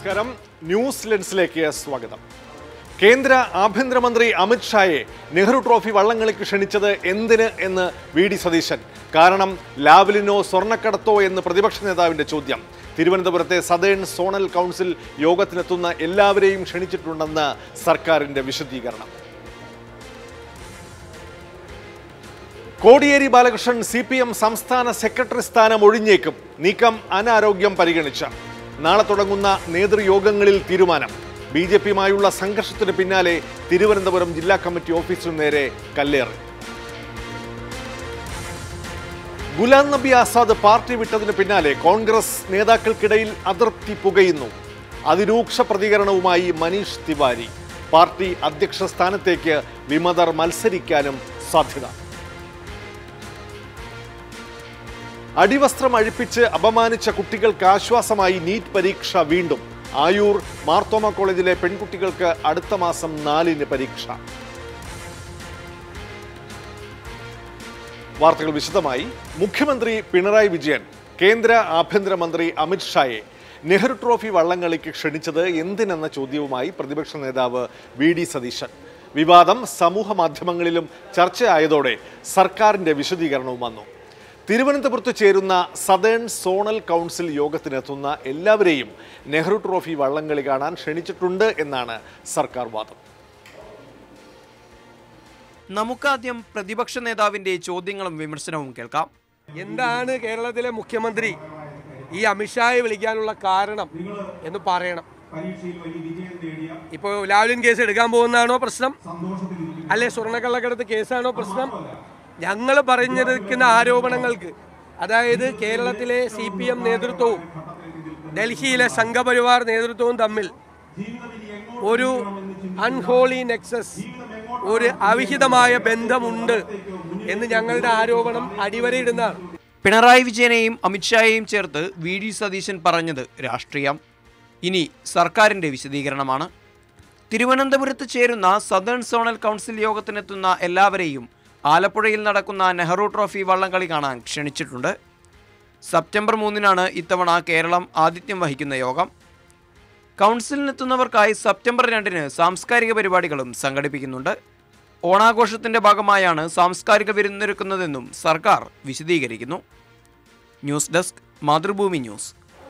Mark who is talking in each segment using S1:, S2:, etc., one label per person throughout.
S1: നമസ്കാരം ന്യൂസ് ലെൻസിലേക്ക് സ്വാഗതം കേന്ദ്ര ആഭ്യന്തരമന്ത്രി അമിത് ഷായെ നെഹ്റു ട്രോഫി വള്ളംകളിക്ക് ക്ഷണിച്ചത് എന്തിന് എന്ന് വി ഡി സതീശൻ കാരണം ലാവലിനോ സ്വർണ്ണക്കടത്തോ എന്ന് പ്രതിപക്ഷ നേതാവിന്റെ ചോദ്യം തിരുവനന്തപുരത്തെ സദേൺ സോണൽ കൗൺസിൽ യോഗത്തിനെത്തുന്ന എല്ലാവരെയും ക്ഷണിച്ചിട്ടുണ്ടെന്ന് സർക്കാരിന്റെ വിശദീകരണം Kodiyeri Balakrishnan C P M സംസ്ഥാന സെക്രട്ടറി സ്ഥാനം ഒഴിഞ്ഞേക്കും നീക്കം അനാരോഗ്യം പരിഗണിച്ച നാളെ തുടങ്ങുന്ന നേതൃയോഗങ്ങളിൽ തീരുമാനം ബി ജെ പിയുമായുള്ള സംഘർഷത്തിന് പിന്നാലെ തിരുവനന്തപുരം ജില്ലാ കമ്മിറ്റി ഓഫീസിനു നേരെ കല്ലേറ് ഗുലാം നബി ആസാദ് പാർട്ടി വിട്ടതിന് പിന്നാലെ കോൺഗ്രസ് നേതാക്കൾക്കിടയിൽ അതൃപ്തി പുകയുന്നു അതിരൂക്ഷ പ്രതികരണവുമായി മനീഷ് തിവാരി പാർട്ടി അധ്യക്ഷ സ്ഥാനത്തേക്ക് വിമതർ മത്സരിക്കാനും സാധ്യത അടിവസ്ത്രം അഴിപ്പിച്ച് അപമാനിച്ച കുട്ടികൾക്ക് ആശ്വാസമായി നീറ്റ് പരീക്ഷ വീണ്ടും ആയൂർ മാർത്തോമ കോളേജിലെ പെൺകുട്ടികൾക്ക് അടുത്ത മാസം നാലിന് പരീക്ഷ വാർത്തകൾ വിശദമായി മുഖ്യമന്ത്രി പിണറായി വിജയൻ കേന്ദ്ര ആഭ്യന്തരമന്ത്രി അമിത് ഷായെ നെഹ്റു ട്രോഫി വള്ളംകളിക്ക് ക്ഷണിച്ചത് എന്തിനെന്ന ചോദ്യവുമായി പ്രതിപക്ഷ നേതാവ് വി ഡി സതീശൻ വിവാദം സമൂഹ മാധ്യമങ്ങളിലും ചർച്ചയായതോടെ സർക്കാരിന്റെ വിശദീകരണവും വന്നു തിരുവനന്തപുരത്ത് ചേരുന്ന സദേൺ സോണൽ കൗൺസിൽ യോഗത്തിനെത്തുന്ന എല്ലാവരെയും നെഹ്റു ട്രോഫി വള്ളംകളി കാണാൻ ക്ഷണിച്ചിട്ടുണ്ട് എന്നാണ് സർക്കാർ വാദം
S2: നമുക്കാദ്യം പ്രതിപക്ഷ നേതാവിന്റെ ചോദ്യങ്ങളും വിമർശനവും കേൾക്കാം
S3: എന്താണ് കേരളത്തിലെ മുഖ്യമന്ത്രി ഈ അമിത്ഷായെ വിളിക്കാനുള്ള കാരണം എന്ന് പറയണം ഇപ്പോൾ ലാവ്ലിൻ കേസ് എടുക്കാൻ പോകുന്നതാണോ പ്രശ്നം അല്ലെ സ്വർണ്ണക്കള്ളക്കടത്ത് കേസാണോ പ്രശ്നം ഞങ്ങൾ പറഞ്ഞിരിക്കുന്ന ആരോപണങ്ങൾക്ക് അതായത് കേരളത്തിലെ സി പി എം നേതൃത്വവും ഡൽഹിയിലെ സംഘപരിവാർ നേതൃത്വവും തമ്മിൽ ഒരു അൺഹോളി നെക്സസ് ഒരു അവിഹിതമായ ബന്ധമുണ്ട് എന്ന് ഞങ്ങളുടെ ആരോപണം അടിവരയിടുന്നതാണ്
S2: പിണറായി വിജയനെയും അമിത്ഷായെയും ചേർത്ത് വി ഡി സതീശൻ പറഞ്ഞത് രാഷ്ട്രീയം ഇനി സർക്കാരിന്റെ വിശദീകരണമാണ് തിരുവനന്തപുരത്ത് ചേരുന്ന സദേൺ സോണൽ കൗൺസിൽ യോഗത്തിനെത്തുന്ന എല്ലാവരെയും ആലപ്പുഴയിൽ നടക്കുന്ന നെഹ്റു ട്രോഫി വള്ളംകളി കാണാൻ ക്ഷണിച്ചിട്ടുണ്ട് സെപ്റ്റംബർ മൂന്നിനാണ് ഇത്തവണ കേരളം ആതിഥ്യം വഹിക്കുന്ന യോഗം കൗൺസിലിനെത്തുന്നവർക്കായി സെപ്റ്റംബർ രണ്ടിന് സാംസ്കാരിക പരിപാടികളും സംഘടിപ്പിക്കുന്നുണ്ട് ഓണാഘോഷത്തിന്റെ ഭാഗമായാണ് സാംസ്കാരിക വിരുന്നൊരുക്കുന്നതെന്നും സർക്കാർ വിശദീകരിക്കുന്നു news desk Mathrubhumi news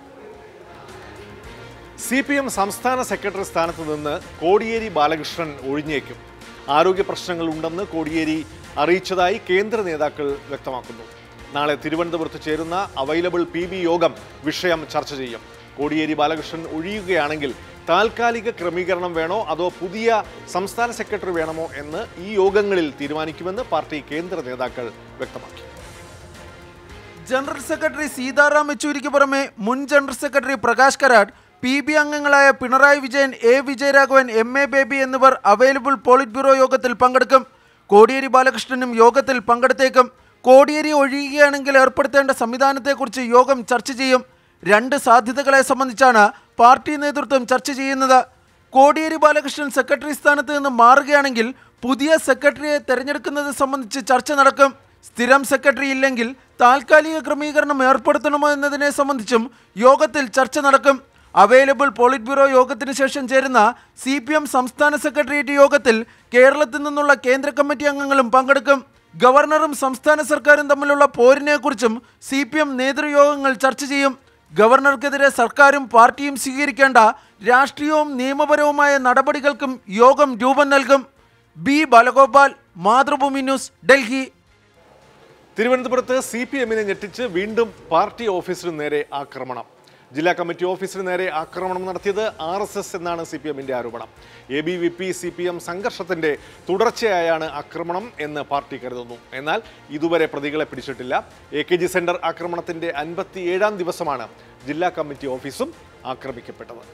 S1: C P M സംസ്ഥാന സെക്രട്ടറി സ്ഥാനത്ത് നിന്ന് കോടിയേരി ബാലകൃഷ്ണൻ ഒഴിഞ്ഞേക്കും ആരോഗ്യ പ്രശ്നങ്ങൾ ഉണ്ടെന്ന് കോടിയേരി അറിയിച്ചതായി കേന്ദ്ര നേതാക്കൾ വ്യക്തമാക്കുന്നു നാളെ തിരുവനന്തപുരത്ത് ചേരുന്ന അവൈലബിൾ പി ബി യോഗം വിഷയം ചർച്ച ചെയ്യും കോടിയേരി ബാലകൃഷ്ണൻ ഒഴിയുകയാണെങ്കിൽ താൽക്കാലിക ക്രമീകരണം വേണോ അതോ പുതിയ സംസ്ഥാന സെക്രട്ടറി വേണമോ എന്ന് ഈ യോഗങ്ങളിൽ തീരുമാനിക്കുമെന്ന് പാർട്ടി കേന്ദ്ര നേതാക്കൾ വ്യക്തമാക്കി
S4: ജനറൽ സെക്രട്ടറി സീതാറാം യെച്ചൂരിക്ക് പുറമെ മുൻ general secretary Prakash Karat P B അംഗങ്ങളായ Pinarayi Vijayan A Vijayaraghavan M A Baby എന്നിവർ അവൈലബിൾ പോളിറ്റ് ബ്യൂറോ യോഗത്തിൽ പങ്കെടുക്കും കോടിയേരി ബാലകൃഷ്ണനും യോഗത്തിൽ പങ്കെടുത്തേക്കും കോടിയേരി ഒഴിയുകയാണെങ്കിൽ ഏർപ്പെടുത്തേണ്ട സംവിധാനത്തെക്കുറിച്ച് യോഗം ചർച്ച ചെയ്യും രണ്ട് സാധ്യതകളെ സംബന്ധിച്ചാണ് പാർട്ടി നേതൃത്വം ചർച്ച ചെയ്യുന്നത് കോടിയേരി ബാലകൃഷ്ണൻ സെക്രട്ടറി സ്ഥാനത്ത് നിന്ന് മാറുകയാണെങ്കിൽ പുതിയ സെക്രട്ടറിയെ തെരഞ്ഞെടുക്കുന്നത് സംബന്ധിച്ച് ചർച്ച നടക്കും സ്ഥിരം സെക്രട്ടറി ഇല്ലെങ്കിൽ താൽക്കാലിക ക്രമീകരണം ഏർപ്പെടുത്തണമോ എന്നതിനെ സംബന്ധിച്ചും യോഗത്തിൽ ചർച്ച നടക്കും അവൈലബിൾ പോളിറ്റ് ബ്യൂറോ യോഗത്തിന് ശേഷം ചേരുന്ന സി പി എം സംസ്ഥാന സെക്രട്ടേറിയറ്റ് യോഗത്തിൽ കേരളത്തിൽ നിന്നുള്ള കേന്ദ്ര കമ്മിറ്റി അംഗങ്ങളും പങ്കെടുക്കും ഗവർണറും സംസ്ഥാന സർക്കാരും തമ്മിലുള്ള പോരിനെക്കുറിച്ചും സി പി എം നേതൃയോഗങ്ങൾ ചർച്ച ചെയ്യും ഗവർണർക്കെതിരെ സർക്കാരും പാർട്ടിയും സ്വീകരിക്കേണ്ട രാഷ്ട്രീയവും നിയമപരവുമായ നടപടികൾക്കും യോഗം രൂപം നൽകും ബി ബാലഗോപാൽ മാതൃഭൂമി ന്യൂസ് ഡൽഹി
S1: തിരുവനന്തപുരത്ത് സി പി എമ്മിനെ ഞെട്ടിച്ച് വീണ്ടും പാർട്ടി ഓഫീസിന് നേരെ ആക്രമണം ജില്ലാ കമ്മിറ്റി ഓഫീസിന് നേരെ ആക്രമണം നടത്തിയത് ആർ എസ് എസ് എന്നാണ് സി പി എമ്മിന്റെ ആരോപണം A B V P C P M സംഘർഷത്തിന്റെ തുടർച്ചയായാണ് ആക്രമണം എന്ന് പാർട്ടി കരുതുന്നു എന്നാൽ ഇതുവരെ പ്രതികളെ പിടിച്ചിട്ടില്ല എ കെ ജി സെന്റർ ആക്രമണത്തിന്റെ അൻപത്തിയേഴാം ദിവസമാണ് ജില്ലാ കമ്മിറ്റി ഓഫീസും ആക്രമിക്കപ്പെട്ടത്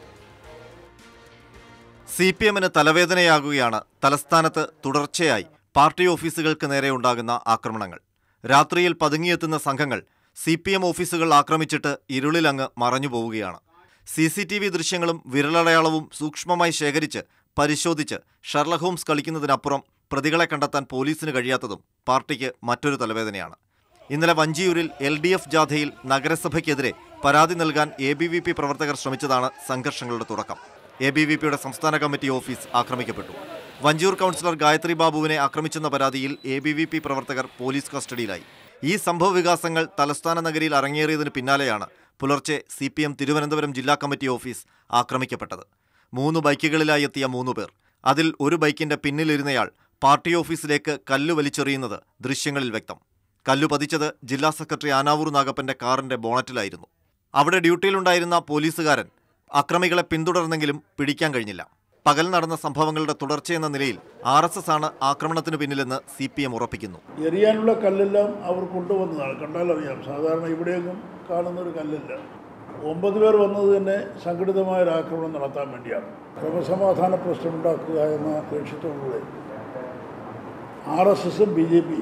S5: സി പി എമ്മിന് തലവേദനയാകുകയാണ് തലസ്ഥാനത്ത് തുടർച്ചയായി പാർട്ടി ഓഫീസുകൾക്ക് നേരെ ഉണ്ടാകുന്ന ആക്രമണങ്ങൾ രാത്രിയിൽ പതുങ്ങിയെത്തുന്ന സംഘങ്ങൾ സി പി എം ഓഫീസുകൾ ആക്രമിച്ചിട്ട് ഇരുളിലങ്ങ് മറഞ്ഞു പോവുകയാണ് സി സി ടി വി ദൃശ്യങ്ങളും വിരലടയാളവും സൂക്ഷ്മമായി ശേഖരിച്ച് പരിശോധിച്ച് ഷെർലക് ഹോംസ് കളിക്കുന്നതിനപ്പുറം പ്രതികളെ കണ്ടെത്താൻ പോലീസിന് കഴിയാത്തതും പാർട്ടിക്ക് മറ്റൊരു തലവേദനയാണ് ഇന്നലെ വഞ്ചിയൂരിൽ എൽ ഡി എഫ് ജാഥയിൽ നഗരസഭയ്ക്കെതിരെ പരാതി നൽകാൻ എ ബി വി പി പ്രവർത്തകർ ശ്രമിച്ചതാണ് സംഘർഷങ്ങളുടെ തുടക്കം എ ബി വി പിയുടെ സംസ്ഥാന കമ്മിറ്റി ഓഫീസ് ആക്രമിക്കപ്പെട്ടു വഞ്ചൂർ കൗൺസിലർ ഗായത്രി ബാബുവിനെ ആക്രമിച്ചെന്ന പരാതിയിൽ എ ബി വി പി പ്രവർത്തകർ പോലീസ് കസ്റ്റഡിയിലായി ഈ സംഭവ വികാസങ്ങൾ തലസ്ഥാന നഗരിയിൽ അരങ്ങേറിയതിന് പിന്നാലെയാണ് പുലർച്ചെ സി പി എം തിരുവനന്തപുരം ജില്ലാ കമ്മിറ്റി ഓഫീസ് ആക്രമിക്കപ്പെട്ടത് മൂന്ന് ബൈക്കുകളിലായി എത്തിയ മൂന്ന് പേർ അതിൽ ഒരു ബൈക്കിന്റെ പിന്നിലിരുന്നയാൾ പാർട്ടി ഓഫീസിലേക്ക് കല്ല് വലിച്ചെറിയുന്നത് ദൃശ്യങ്ങളിൽ വ്യക്തം കല്ലു പതിച്ചത് ജില്ലാ സെക്രട്ടറി ആനാവൂർ നാഗപ്പന്റെ കാറിന്റെ ബോണറ്റിലായിരുന്നു അവിടെ ഡ്യൂട്ടിയിലുണ്ടായിരുന്ന പോലീസുകാരൻ അക്രമികളെ പിന്തുടർന്നെങ്കിലും പിടിക്കാൻ കഴിഞ്ഞില്ല പകൽ നടന്ന സംഭവങ്ങളുടെ തുടർച്ചയെന്ന നിലയിൽ ആർ എസ് എസ് ആണ് ആക്രമണത്തിന് പിന്നിലെന്ന് സി പി എം ഉറപ്പിക്കുന്നു
S6: എറിയാനുള്ള കല്ലെല്ലാം അവർ കൊണ്ടുവന്നതാണ് കണ്ടാലറിയാം സാധാരണ ഇവിടെയൊന്നും കാണുന്ന ഒരു കല്ലല്ല ഒമ്പത് പേർ വന്നത് തന്നെ സംഘടിതമായ ഒരു ആക്രമണം നടത്താൻ വേണ്ടിയാണ് ക്രമസമാധാന പ്രശ്നമുണ്ടാക്കുക എന്ന ലക്ഷ്യത്തോടുകൂടെ ആർ എസ് എസും ബി ജെ പി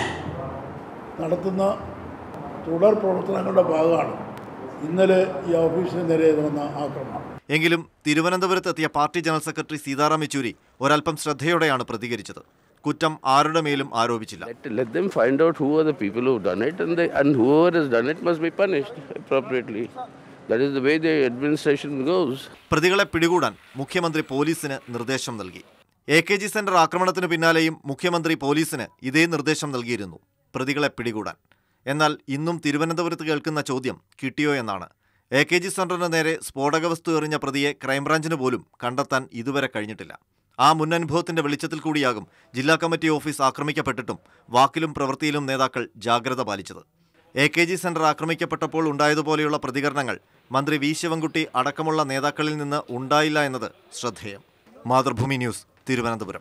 S6: നടത്തുന്ന തുടർ പ്രവർത്തനങ്ങളുടെ ഭാഗമാണ് ഇന്നലെ ഈ ഓഫീസിന് നേരെ നടന്ന ആക്രമണം
S5: എങ്കിലും തിരുവനന്തപുരത്തെത്തിയ party general secretary Sitaram Yechury ഒരൽപ്പം ശ്രദ്ധയോടെയാണ് പ്രതികരിച്ചത് കുറ്റം ആരുടെ മേലും ആരോപിച്ചില്ല
S7: Let, let them find out who are the people who have done it, and, they, and whoever has done it must be punished appropriately. That is the way the administration goes.
S5: പ്രതികളെ പിടികൂടാൻ മുഖ്യമന്ത്രി പോലീസിന് നിർദ്ദേശം നൽകി A K G centre ആക്രമണത്തിന് പിന്നാലെയും മുഖ്യമന്ത്രി പോലീസിന് ഇതേ നിർദ്ദേശം നൽകിയിരുന്നു പ്രതികളെ പിടികൂടാൻ എന്നാൽ ഇന്നും തിരുവനന്തപുരത്ത് കേൾക്കുന്ന ചോദ്യം കിട്ടിയോ എന്നാണ് എ കെ ജി സെന്ററിന് നേരെ സ്ഫോടക വസ്തു എറിഞ്ഞ പ്രതിയെ ക്രൈംബ്രാഞ്ചിന് പോലും കണ്ടെത്താൻ ഇതുവരെ കഴിഞ്ഞിട്ടില്ല ആ മുന്നനുഭവത്തിന്റെ വെളിച്ചത്തിൽ കൂടിയാകും ജില്ലാ കമ്മിറ്റി ഓഫീസ് ആക്രമിക്കപ്പെട്ടിട്ടും വാക്കിലും പ്രവൃത്തിയിലും നേതാക്കൾ ജാഗ്രത പാലിച്ചത് എ കെ ജി സെന്റർ ആക്രമിക്കപ്പെട്ടപ്പോൾ ഉണ്ടായതുപോലെയുള്ള പ്രതികരണങ്ങൾ മന്ത്രി വി ശിവൻകുട്ടി അടക്കമുള്ള നേതാക്കളിൽ നിന്ന് ഉണ്ടായില്ല എന്നത് ശ്രദ്ധേയം മാതൃഭൂമി ന്യൂസ് തിരുവനന്തപുരം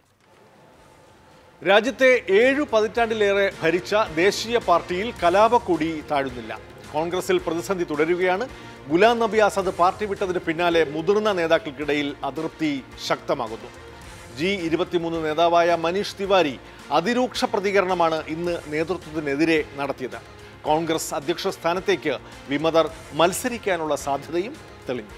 S1: രാജ്യത്തെ ഏഴു പതിറ്റാണ്ടിലേറെ ഭരിച്ച ദേശീയ പാർട്ടിയിൽ കലാപക്കൊടി താഴുന്നില്ല കോൺഗ്രസിൽ പ്രതിസന്ധി തുടരുകയാണ് ഗുലാം നബി ആസാദ് പാർട്ടി വിട്ടതിന് പിന്നാലെ മുതിർന്ന നേതാക്കൾക്കിടയിൽ അതൃപ്തി ശക്തമാകുന്നു ജി ഇരുപത്തിമൂന്ന് നേതാവായ മനീഷ് തിവാരി അതിരൂക്ഷ പ്രതികരണമാണ് ഇന്ന് നേതൃത്വത്തിനെതിരെ നടത്തിയത് കോൺഗ്രസ് അധ്യക്ഷ സ്ഥാനത്തേക്ക് വിമതർ മത്സരിക്കാനുള്ള സാധ്യതയും തെളിഞ്ഞു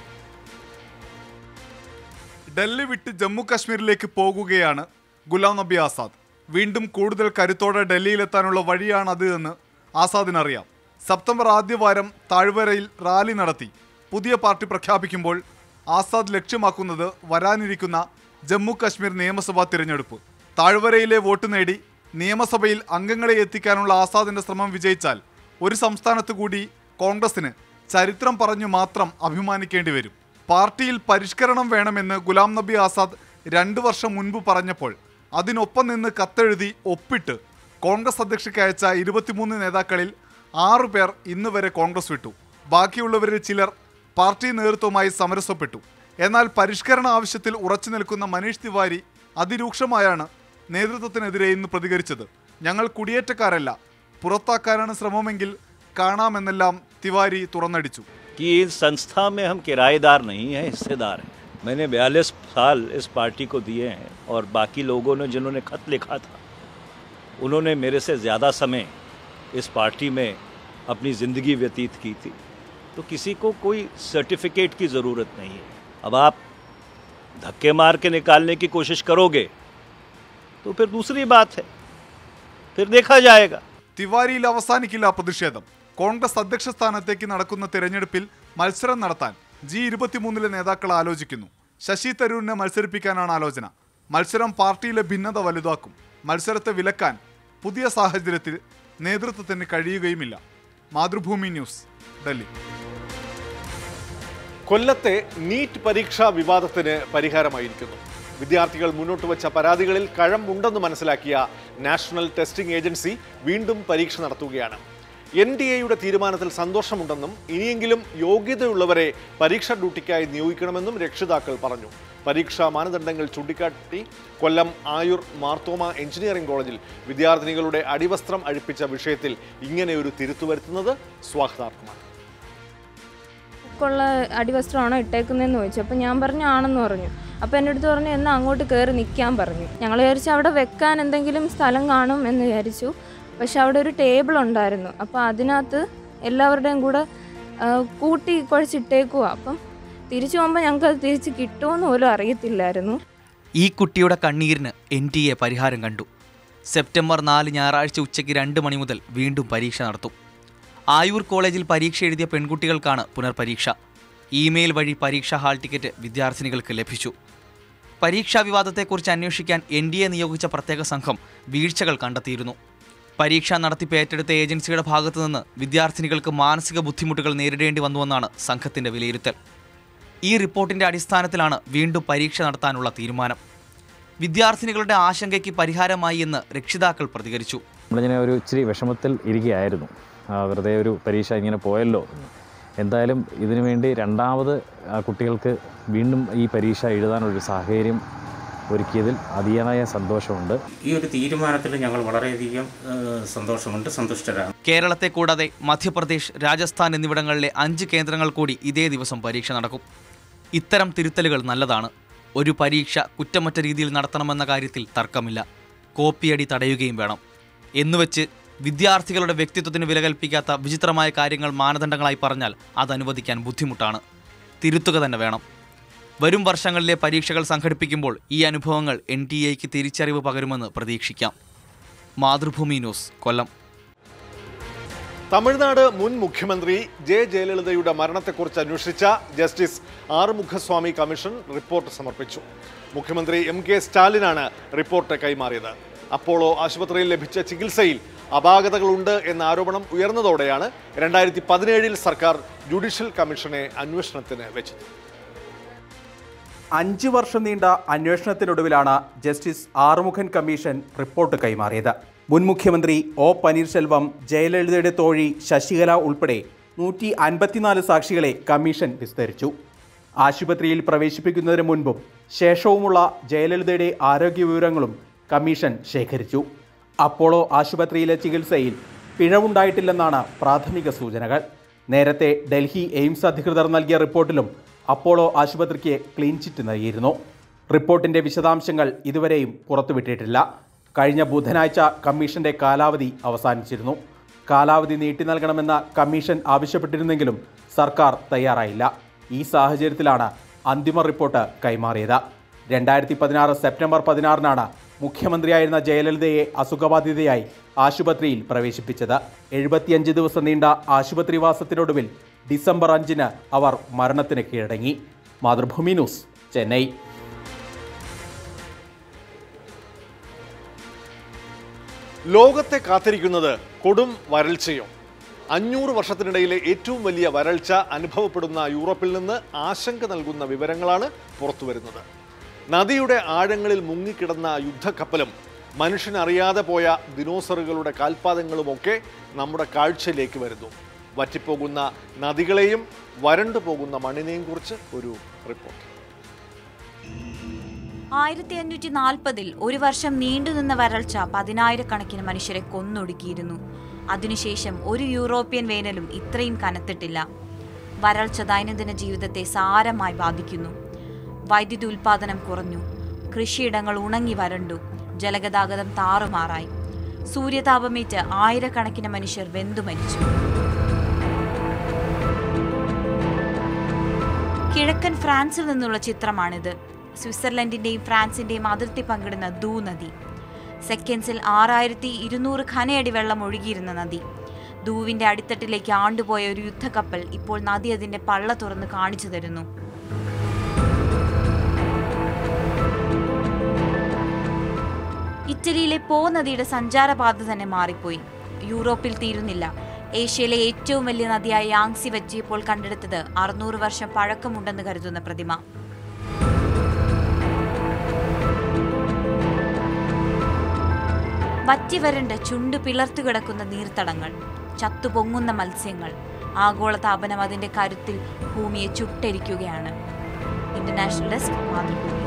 S8: ഡൽഹി വിട്ട് ജമ്മു കാശ്മീരിലേക്ക് പോകുകയാണ് ഗുലാം നബി ആസാദ് വീണ്ടും കൂടുതൽ കരുത്തോടെ ഡൽഹിയിലെത്താനുള്ള വഴിയാണത് എന്ന് ആസാദിനറിയാം സെപ്റ്റംബർ ആദ്യവാരം താഴ്വരയിൽ റാലി നടത്തി പുതിയ പാർട്ടി പ്രഖ്യാപിക്കുമ്പോൾ ആസാദ് ലക്ഷ്യമാക്കുന്നത് വരാനിരിക്കുന്ന ജമ്മു കാശ്മീർ നിയമസഭാ തിരഞ്ഞെടുപ്പ് താഴ്വരയിലെ വോട്ട് നേടി നിയമസഭയിൽ അംഗങ്ങളെ എത്തിക്കാനുള്ള ആസാദിന്റെ ശ്രമം വിജയിച്ചാൽ ഒരു സംസ്ഥാനത്ത് കൂടി കോൺഗ്രസിന് ചരിത്രം പറഞ്ഞു മാത്രം അഭിമാനിക്കേണ്ടി വരും പാർട്ടിയിൽ പരിഷ്കരണം വേണമെന്ന് ഗുലാം നബി ആസാദ് രണ്ടു വർഷം മുൻപ് പറഞ്ഞപ്പോൾ അതിനൊപ്പം നിന്ന് കത്തെഴുതി ഒപ്പിട്ട് കോൺഗ്രസ് അധ്യക്ഷയ്ക്ക് അയച്ച ഇരുപത്തിമൂന്ന് നേതാക്കളിൽ ആറു പേർ ഇന്ന് വരെ കോൺഗ്രസ് വിട്ടു ബാക്കിയുള്ളവരിൽ ചിലർ പാർട്ടി നേതൃത്വവുമായി സമരസപ്പെട്ടു എന്നാൽ പരിഷ്കരണ ആവശ്യത്തിൽ ഉറച്ചു നിൽക്കുന്ന മനീഷ് തിവാരി അതിരൂക്ഷമായാണ് നേതൃത്വത്തിനെതിരെ ഇന്ന് പ്രതികരിച്ചത് ഞങ്ങൾ കുടിയേറ്റക്കാരല്ല പുറത്താക്കാനാണ് ശ്രമമെങ്കിൽ കാണാമെന്നെല്ലാം തിവാരി തുറന്നടിച്ചു
S9: कि इस संस्था में हम किराएदार नहीं हैं हिस्सेदार हैं मैंने बयालीस साल इस पार्टी को दिए हैं और बाकी लोगों ने जिन्होंने खत लिखा था उन्होंने मेरे से ज़्यादा समय इस पार्टी में अपनी ज़िंदगी व्यतीत की थी तो किसी को कोई सर्टिफिकेट की ज़रूरत नहीं है अब आप धक्के मार के निकालने की कोशिश करोगे तो फिर दूसरी बात है फिर देखा जाएगा
S8: തിവാരിയിൽ അവസാനിക്കില്ല പ്രതിഷേധം കോൺഗ്രസ് അധ്യക്ഷ സ്ഥാനത്തേക്ക് നടക്കുന്ന തിരഞ്ഞെടുപ്പിൽ മത്സരം നടത്താൻ ജി ഇരുപത്തിമൂന്നിലെ നേതാക്കൾ ആലോചിക്കുന്നു ശശി തരൂരിനെ മത്സരിപ്പിക്കാനാണ് ആലോചന മത്സരം പാർട്ടിയിലെ ഭിന്നത വലുതാക്കും മത്സരത്തെ വിലക്കാൻ പുതിയ സാഹചര്യത്തിൽ നേതൃത്വത്തിന് കഴിയുകയുമില്ല മാതൃഭൂമി ന്യൂസ് ഡൽഹി
S1: കൊല്ലത്തെ നീറ്റ് പരീക്ഷാ വിവാദത്തിന് പരിഹാരമായിരിക്കുന്നു വിദ്യാർത്ഥികൾ മുന്നോട്ട് വച്ച പരാതികളിൽ കഴമ്പുണ്ടെന്ന് മനസ്സിലാക്കിയ നാഷണൽ ടെസ്റ്റിംഗ് ഏജൻസി വീണ്ടും പരീക്ഷ നടത്തുകയാണ് എൻ ഡി എയുടെ തീരുമാനത്തിൽ സന്തോഷമുണ്ടെന്നും ഇനിയെങ്കിലും യോഗ്യതയുള്ളവരെ പരീക്ഷാ ഡ്യൂട്ടിക്കായി നിയോഗിക്കണമെന്നും രക്ഷിതാക്കൾ പറഞ്ഞു പരീക്ഷാ മാനദണ്ഡങ്ങൾ ചൂണ്ടിക്കാട്ടി കൊല്ലം ആയുർ മാർത്തോമ എഞ്ചിനീയറിംഗ് കോളേജിൽ വിദ്യാർത്ഥിനികളുടെ അടിവസ്ത്രം അഴിപ്പിച്ച വിഷയത്തിൽ ഇങ്ങനെയൊരു തിരുത്തുവരുത്തുന്നത് സ്വാഗതാർഹമാണ്
S10: ഉള്ള അടിവസ്ത്രമാണോ ഇട്ടേക്കുന്നതെന്ന് ചോദിച്ചു അപ്പോൾ ഞാൻ പറഞ്ഞു ആണെന്ന് പറഞ്ഞു അപ്പോൾ എൻ്റെ അടുത്ത് പറഞ്ഞു എന്നാൽ അങ്ങോട്ട് കയറി നിൽക്കാൻ പറഞ്ഞു ഞങ്ങൾ വിചാരിച്ചു അവിടെ വെക്കാൻ എന്തെങ്കിലും സ്ഥലം കാണും എന്ന് വിചാരിച്ചു പക്ഷെ അവിടെ ഒരു ടേബിൾ ഉണ്ടായിരുന്നു അപ്പോൾ അതിനകത്ത് എല്ലാവരുടെയും കൂടെ ആ, കൂട്ടി കുഴച്ചിട്ടേക്കുക അപ്പം തിരിച്ചു പോകുമ്പോൾ ഞങ്ങൾക്ക് അത് തിരിച്ച് കിട്ടുമെന്ന് പോലും അറിയത്തില്ലായിരുന്നു
S11: ഈ കുട്ടിയുടെ കണ്ണീരിന് എൻ ടി എ പരിഹാരം കണ്ടു സെപ്റ്റംബർ നാല് ഞായറാഴ്ച ഉച്ചയ്ക്ക് രണ്ട് മണി മുതൽ വീണ്ടും പരീക്ഷ നടത്തും ആയൂർ കോളേജിൽ പരീക്ഷ എഴുതിയ പെൺകുട്ടികൾക്കാണ് പുനർപരീക്ഷ ഇമെയിൽ വഴി പരീക്ഷാ ഹാൾ ടിക്കറ്റ് വിദ്യാർത്ഥിനികൾക്ക് ലഭിച്ചു പരീക്ഷാ വിവാദത്തെക്കുറിച്ച് അന്വേഷിക്കാൻ എൻ ഡി എ നിയോഗിച്ച പ്രത്യേക സംഘം വീഴ്ചകൾ കണ്ടെത്തിയിരുന്നു പരീക്ഷാ നടത്തിപ്പ് ഏറ്റെടുത്ത ഏജൻസിയുടെ ഭാഗത്തുനിന്ന് വിദ്യാർത്ഥിനികൾക്ക് മാനസിക ബുദ്ധിമുട്ടുകൾ നേരിടേണ്ടി വന്നുവെന്നാണ് സംഘത്തിന്റെ വിലയിരുത്തൽ ഈ റിപ്പോർട്ടിന്റെ അടിസ്ഥാനത്തിലാണ് വീണ്ടും പരീക്ഷ നടത്താനുള്ള തീരുമാനം വിദ്യാർത്ഥിനികളുടെ ആശങ്കയ്ക്ക് പരിഹാരമായി എന്ന് രക്ഷിതാക്കൾ പ്രതികരിച്ചു
S12: നമ്മളിങ്ങനെ ഒരു ഇച്ചിരി വിഷമത്തിൽ ഇരിക്കുകയായിരുന്നു ആ, വെറുതെ ഒരു പരീക്ഷ ഇങ്ങനെ പോയല്ലോ എന്ന്. എന്തായാലും ഇതിനു വേണ്ടി രണ്ടാമത് ആ കുട്ടികൾക്ക് വീണ്ടും ഈ പരീക്ഷ എഴുതാനൊരു സാഹചര്യം ഒരുക്കിയതിൽ അതിയായ സന്തോഷമുണ്ട്
S13: ഈ ഒരു തീരുമാനത്തിൽ ഞങ്ങൾ വളരെയധികം ഏഹ്, സന്തോഷമുണ്ട് സന്തുഷ്ടരാണ്
S11: കേരളത്തെ കൂടാതെ മധ്യപ്രദേശ് രാജസ്ഥാൻ എന്നിവിടങ്ങളിലെ അഞ്ച് കേന്ദ്രങ്ങൾ കൂടി ഇതേ ദിവസം പരീക്ഷ നടക്കും ഇത്തരം തിരുത്തലുകൾ നല്ലതാണ് ഒരു പരീക്ഷ കുറ്റമറ്റ രീതിയിൽ നടത്തണമെന്ന കാര്യത്തിൽ തർക്കമില്ല കോപ്പിയടി തടയുകയും വേണം എന്നുവെച്ച് വിദ്യാർത്ഥികളുടെ വ്യക്തിത്വത്തിന് വില കൽപ്പിക്കാത്ത വിചിത്രമായ കാര്യങ്ങൾ മാനദണ്ഡങ്ങളായി പറഞ്ഞാൽ അത് അനുവദിക്കാൻ ബുദ്ധിമുട്ടാണ് തിരുത്തുക തന്നെ വേണം വരും വർഷങ്ങളിലെ പരീക്ഷകൾ സംഘടിപ്പിക്കുമ്പോൾ ഈ അനുഭവങ്ങൾ എൻ ടി എക്ക് തിരിച്ചറിവ് പകരുമെന്ന് പ്രതീക്ഷിക്കാം മാതൃഭൂമി ന്യൂസ് കൊല്ലം
S1: തമിഴ്നാട് മുൻ മുഖ്യമന്ത്രി ജെ ജയലളിതയുടെ മരണത്തെക്കുറിച്ച് അന്വേഷിച്ച ജസ്റ്റിസ് ആറുമുഖസ്വാമി കമ്മീഷൻ റിപ്പോർട്ട് സമർപ്പിച്ചു മുഖ്യമന്ത്രി എം കെ സ്റ്റാലിനാണ് റിപ്പോർട്ട് കൈമാറിയത് അപ്പോളോ ആശുപത്രിയിൽ ലഭിച്ച ചികിത്സയിൽ അപാകതകളുണ്ട് എന്ന ആരോപണം ഉയർന്നതോടെയാണ് രണ്ടായിരത്തി പതിനേഴിൽ സർക്കാർ ജുഡീഷ്യൽ കമ്മീഷനെ അന്വേഷണത്തിന് വെച്ചത്
S14: അഞ്ച് വർഷം നീണ്ട അന്വേഷണത്തിനൊടുവിലാണ് ജസ്റ്റിസ് ആറുമുഖൻ കമ്മീഷൻ റിപ്പോർട്ട് കൈമാറിയത് മുൻ മുഖ്യമന്ത്രി ഒ പനീർശെൽവം ജയലളിതയുടെ തോഴി ശശികല ഉൾപ്പെടെ നൂറ്റി അൻപത്തിനാല് സാക്ഷികളെ കമ്മീഷൻ വിസ്തരിച്ചു ആശുപത്രിയിൽ പ്രവേശിപ്പിക്കുന്നതിന് മുൻപും ശേഷവുമുള്ള ജയലളിതയുടെ ആരോഗ്യ വിവരങ്ങളും കമ്മീഷൻ ശേഖരിച്ചു അപ്പോളോ ആശുപത്രിയിലെ ചികിത്സയിൽ പിഴവുണ്ടായിട്ടില്ലെന്നാണ് പ്രാഥമിക സൂചനകൾ നേരത്തെ ഡൽഹി എയിംസ് അധികൃതർ നൽകിയ റിപ്പോർട്ടിലും അപ്പോളോ ആശുപത്രിക്ക് ക്ലീൻ ചിറ്റ് നൽകിയിരുന്നു റിപ്പോർട്ടിന്റെ വിശദാംശങ്ങൾ ഇതുവരെയും പുറത്തുവിട്ടിട്ടില്ല കഴിഞ്ഞ ബുധനാഴ്ച കമ്മീഷന്റെ കാലാവധി അവസാനിച്ചിരുന്നു കാലാവധി നീട്ടി നൽകണമെന്ന കമ്മീഷൻ ആവശ്യപ്പെട്ടിരുന്നെങ്കിലും സർക്കാർ തയ്യാറായില്ല ഈ സാഹചര്യത്തിലാണ് അന്തിമ റിപ്പോർട്ട് കൈമാറിയത് രണ്ടായിരത്തി പതിനാറ് സെപ്റ്റംബർ പതിനാറിനാണ് മുഖ്യമന്ത്രിയായിരുന്ന ജയലളിതയെ അസുഖബാധിതയായി ആശുപത്രിയിൽ പ്രവേശിപ്പിച്ചത് എഴുപത്തിയഞ്ച് ദിവസം നീണ്ട ആശുപത്രിവാസത്തിനൊടുവിൽ ഡിസംബർ അഞ്ചിന് അവർ മരണത്തിന് കീഴടങ്ങി മാതൃഭൂമി ന്യൂസ് ചെന്നൈ
S1: ലോകത്തെ കാത്തിരിക്കുന്നത് കൊടും വരൾച്ചയോ അഞ്ഞൂറ് വർഷത്തിനിടയിലെ ഏറ്റവും വലിയ വരൾച്ച അനുഭവപ്പെടുന്ന യൂറോപ്പിൽ നിന്ന് ആശങ്ക നൽകുന്ന വിവരങ്ങളാണ് പുറത്തുവരുന്നത് നദിയുടെ ആഴങ്ങളിൽ മുങ്ങിക്കിടന്ന യുദ്ധക്കപ്പലും മനുഷ്യനറിയാതെ പോയ ദിനോസറുകളുടെ കാൽപാദങ്ങളുമൊക്കെ നമ്മുടെ കാഴ്ചയിലേക്ക് വരുന്നു വറ്റിപ്പോകുന്ന നദികളെയും വരണ്ടു പോകുന്ന മണ്ണിനെയും കുറിച്ച് ഒരു റിപ്പോർട്ട്
S15: ആയിരത്തി അഞ്ഞൂറ്റി നാൽപ്പതിൽ ഒരു വർഷം നീണ്ടുനിന്ന വരൾച്ച പതിനായിരക്കണക്കിന് മനുഷ്യരെ കൊന്നൊടുക്കിയിരുന്നു അതിനുശേഷം ഒരു യൂറോപ്യൻ വേനലും ഇത്രയും കനത്തിട്ടില്ല വരൾച്ച ദൈനംദിന ജീവിതത്തെ സാരമായി ബാധിക്കുന്നു വൈദ്യുതി ഉൽപാദനം കുറഞ്ഞു കൃഷിയിടങ്ങൾ ഉണങ്ങി വരണ്ടു ജലഗതാഗതം താറുമാറായി സൂര്യതാപമേറ്റ് ആയിരക്കണക്കിന് മനുഷ്യർ വെന്തു മരിച്ചു കിഴക്കൻ ഫ്രാൻസിൽ നിന്നുള്ള ചിത്രമാണിത് സ്വിറ്റ്സർലൻഡിന്റെയും ഫ്രാൻസിന്റെയും അതിർത്തി പങ്കിടുന്ന ദൂ നദി സെക്കൻഡ്സിൽ ആറായിരത്തി ഇരുന്നൂറ് ഖനയടി വെള്ളം ഒഴുകിയിരുന്ന നദി ദൂവിന്റെ അടിത്തട്ടിലേക്ക് ആണ്ടുപോയ ഒരു യുദ്ധക്കപ്പൽ ഇപ്പോൾ നദി അതിന്റെ പള്ള തുറന്ന് കാണിച്ചു തരുന്നു ഇറ്റലിയിലെ പോ നദിയുടെ സഞ്ചാരപാത തന്നെ മാറിപ്പോയി യൂറോപ്പിൽ തീരുന്നില്ല ഏഷ്യയിലെ ഏറ്റവും വലിയ നദിയായ യാങ്സി വറ്റിയപ്പോൾ കണ്ടെടുത്തത് അറുന്നൂറ് വർഷം പഴക്കമുണ്ടെന്ന് കരുതുന്ന പ്രതിമ വറ്റിവരണ്ട് ചുണ്ടു പിളർത്തു കിടക്കുന്ന നീർത്തടങ്ങൾ ചത്തുപൊങ്ങുന്ന മത്സ്യങ്ങൾ ആഗോളതാപനം അതിന്റെ കരുത്തിൽ ഭൂമിയെ ചുട്ടരിക്കുകയാണ് ഇന്റർനാഷണൽ ഡെസ്ക് മാതൃഭൂമി